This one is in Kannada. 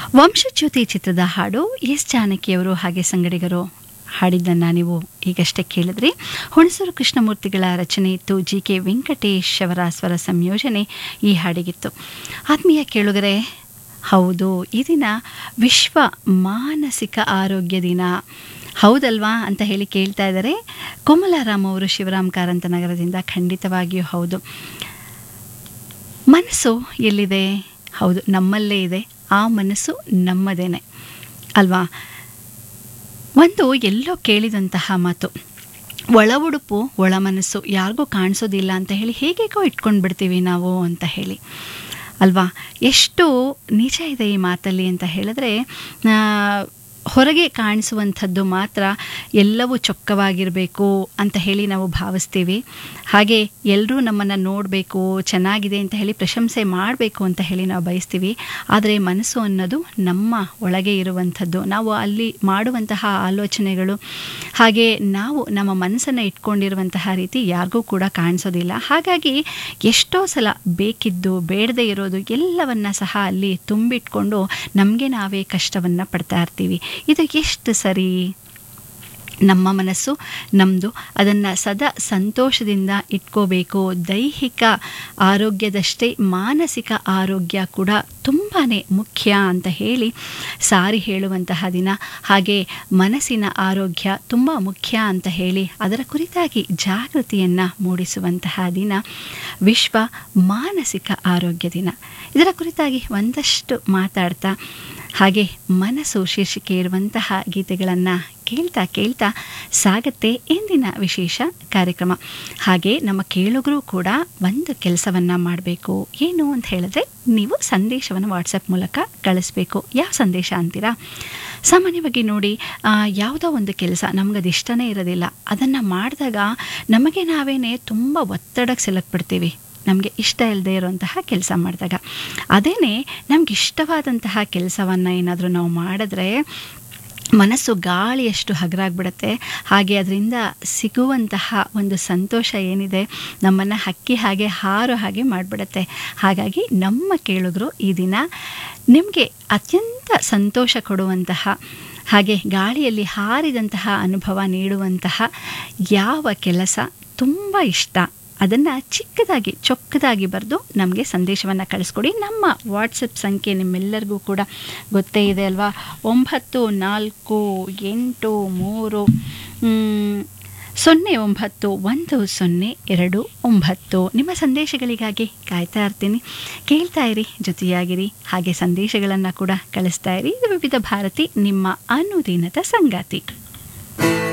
ವಂಶಜ್ಯೋತಿ ಚಿತ್ರದ ಹಾಡು ಎಸ್ ಜಾನಕಿಯವರು ಹಾಗೆ ಸಂಗಡಿಗರು ಹಾಡಿದ್ದನ್ನು ನೀವು ಈಗಷ್ಟೇ ಕೇಳಿದ್ರಿ ಹುಣಸೂರು ಕೃಷ್ಣಮೂರ್ತಿಗಳ ರಚನೆ ಇತ್ತು ಜಿ ಕೆ ವೆಂಕಟೇಶ್ ಅವರ ಸ್ವರ ಸಂಯೋಜನೆ ಈ ಹಾಡಿಗಿತ್ತು ಆತ್ಮೀಯ ಕೇಳುಗರೆ ಹೌದು ಈ ದಿನ ವಿಶ್ವ ಮಾನಸಿಕ ಆರೋಗ್ಯ ದಿನ ಹೌದಲ್ವಾ ಅಂತ ಹೇಳಿ ಕೇಳ್ತಾ ಇದ್ದಾರೆ ಕೋಮಲಾರಾಮ್ ಅವರು ಶಿವರಾಮ್ ಕಾರಂತ ನಗರದಿಂದ ಖಂಡಿತವಾಗಿಯೂ ಹೌದು ಮನಸ್ಸು ಎಲ್ಲಿದೆ ಹೌದು ನಮ್ಮಲ್ಲೇ ಇದೆ ಆ ಮನಸ್ಸು ನಮ್ಮದೇನೆ ಅಲ್ವಾ ಒಂದು ಎಲ್ಲೋ ಕೇಳಿದಂತಹ ಮಾತು ಒಳ ಉಡುಪು ಒಳ ಮನಸ್ಸು ಯಾರಿಗೂ ಕಾಣಿಸೋದಿಲ್ಲ ಅಂತ ಹೇಳಿ ಹೇಗೇಗೋ ಇಟ್ಕೊಂಡು ಬಿಡ್ತೀವಿ ನಾವು ಅಂತ ಹೇಳಿ ಅಲ್ವಾ ಎಷ್ಟು ನಿಜ ಇದೆ ಈ ಮಾತಲ್ಲಿ ಅಂತ ಹೇಳಿದ್ರೆ ಹೊರಗೆ ಕಾಣಿಸುವಂಥದ್ದು ಮಾತ್ರ ಎಲ್ಲವೂ ಚೊಕ್ಕವಾಗಿರಬೇಕು ಅಂತ ಹೇಳಿ ನಾವು ಭಾವಿಸ್ತೀವಿ ಹಾಗೆ ಎಲ್ಲರೂ ನಮ್ಮನ್ನು ನೋಡಬೇಕು ಚೆನ್ನಾಗಿದೆ ಅಂತ ಹೇಳಿ ಪ್ರಶಂಸೆ ಮಾಡಬೇಕು ಅಂತ ಹೇಳಿ ನಾವು ಬಯಸ್ತೀವಿ ಆದರೆ ಮನಸ್ಸು ಅನ್ನೋದು ನಮ್ಮ ಒಳಗೆ ಇರುವಂಥದ್ದು ನಾವು ಅಲ್ಲಿ ಮಾಡುವಂತಹ ಆಲೋಚನೆಗಳು ಹಾಗೆ ನಾವು ನಮ್ಮ ಮನಸ್ಸನ್ನು ಇಟ್ಕೊಂಡಿರುವಂತಹ ರೀತಿ ಯಾರಿಗೂ ಕೂಡ ಕಾಣಿಸೋದಿಲ್ಲ ಹಾಗಾಗಿ ಎಷ್ಟೋ ಸಲ ಬೇಕಿದ್ದು ಬೇಡದೇ ಇರೋದು ಎಲ್ಲವನ್ನ ಸಹ ಅಲ್ಲಿ ತುಂಬಿಟ್ಕೊಂಡು ನಮಗೆ ನಾವೇ ಕಷ್ಟವನ್ನು ಪಡ್ತಾ ಇರ್ತೀವಿ ಇದು ಎಷ್ಟು ಸರಿ ನಮ್ಮ ಮನಸ್ಸು ನಮ್ಮದು ಅದನ್ನು ಸದಾ ಸಂತೋಷದಿಂದ ಇಟ್ಕೋಬೇಕು ದೈಹಿಕ ಆರೋಗ್ಯದಷ್ಟೇ ಮಾನಸಿಕ ಆರೋಗ್ಯ ಕೂಡ ತುಂಬಾ ಮುಖ್ಯ ಅಂತ ಹೇಳಿ ಸಾರಿ ಹೇಳುವಂತಹ ದಿನ ಹಾಗೆ ಮನಸ್ಸಿನ ಆರೋಗ್ಯ ತುಂಬ ಮುಖ್ಯ ಅಂತ ಹೇಳಿ ಅದರ ಕುರಿತಾಗಿ ಜಾಗೃತಿಯನ್ನು ಮೂಡಿಸುವಂತಹ ದಿನ ವಿಶ್ವ ಮಾನಸಿಕ ಆರೋಗ್ಯ ದಿನ ಇದರ ಕುರಿತಾಗಿ ಒಂದಷ್ಟು ಮಾತಾಡ್ತಾ ಹಾಗೆ ಮನಸ್ಸು ಶೀರ್ಷಿಕೆ ಇರುವಂತಹ ಗೀತೆಗಳನ್ನು ಕೇಳ್ತಾ ಕೇಳ್ತಾ ಸಾಗತ್ತೆ ಇಂದಿನ ವಿಶೇಷ ಕಾರ್ಯಕ್ರಮ ಹಾಗೆ ನಮ್ಮ ಕೇಳುಗರು ಕೂಡ ಒಂದು ಕೆಲಸವನ್ನು ಮಾಡಬೇಕು ಏನು ಅಂತ ಹೇಳಿದ್ರೆ ನೀವು ಸಂದೇಶವನ್ನು ವಾಟ್ಸಪ್ ಮೂಲಕ ಕಳಿಸ್ಬೇಕು ಯಾವ ಸಂದೇಶ ಅಂತೀರಾ ಸಾಮಾನ್ಯವಾಗಿ ನೋಡಿ ಯಾವುದೋ ಒಂದು ಕೆಲಸ ನಮ್ಗದು ಇಷ್ಟನೇ ಇರೋದಿಲ್ಲ ಅದನ್ನು ಮಾಡಿದಾಗ ನಮಗೆ ನಾವೇನೇ ತುಂಬ ಒತ್ತಡಕ್ಕೆ ಸಿಲಕ್ಬಿಡ್ತೀವಿ ನಮಗೆ ಇಷ್ಟ ಇಲ್ಲದೆ ಇರುವಂತಹ ಕೆಲಸ ಮಾಡಿದಾಗ ಅದೇನೇ ನಮ್ಗೆ ಇಷ್ಟವಾದಂತಹ ಕೆಲಸವನ್ನು ಏನಾದರೂ ನಾವು ಮಾಡಿದ್ರೆ ಮನಸ್ಸು ಗಾಳಿಯಷ್ಟು ಹಗರಾಗ್ಬಿಡುತ್ತೆ ಹಾಗೆ ಅದರಿಂದ ಸಿಗುವಂತಹ ಒಂದು ಸಂತೋಷ ಏನಿದೆ ನಮ್ಮನ್ನು ಹಕ್ಕಿ ಹಾಗೆ ಹಾರೋ ಹಾಗೆ ಮಾಡಿಬಿಡುತ್ತೆ ಹಾಗಾಗಿ ನಮ್ಮ ಕೇಳುಗರು ಈ ದಿನ ನಿಮಗೆ ಅತ್ಯಂತ ಸಂತೋಷ ಕೊಡುವಂತಹ ಹಾಗೆ ಗಾಳಿಯಲ್ಲಿ ಹಾರಿದಂತಹ ಅನುಭವ ನೀಡುವಂತಹ ಯಾವ ಕೆಲಸ ತುಂಬ ಇಷ್ಟ ಅದನ್ನು ಚಿಕ್ಕದಾಗಿ ಚೊಕ್ಕದಾಗಿ ಬರೆದು ನಮಗೆ ಸಂದೇಶವನ್ನು ಕಳಿಸ್ಕೊಡಿ ನಮ್ಮ ವಾಟ್ಸಪ್ ಸಂಖ್ಯೆ ನಿಮ್ಮೆಲ್ಲರಿಗೂ ಕೂಡ ಗೊತ್ತೇ ಇದೆ ಅಲ್ವಾ ಒಂಬತ್ತು ನಾಲ್ಕು ಎಂಟು ಮೂರು ಸೊನ್ನೆ ಒಂಬತ್ತು ಒಂದು ಸೊನ್ನೆ ಎರಡು ಒಂಬತ್ತು ನಿಮ್ಮ ಸಂದೇಶಗಳಿಗಾಗಿ ಕಾಯ್ತಾ ಇರ್ತೀನಿ ಕೇಳ್ತಾ ಇರಿ ಜೊತೆಯಾಗಿರಿ ಹಾಗೆ ಸಂದೇಶಗಳನ್ನು ಕೂಡ ಕಳಿಸ್ತಾ ಇರಿ ಇದು ವಿವಿಧ ಭಾರತಿ ನಿಮ್ಮ ಅನುದಿನದ ಸಂಗಾತಿ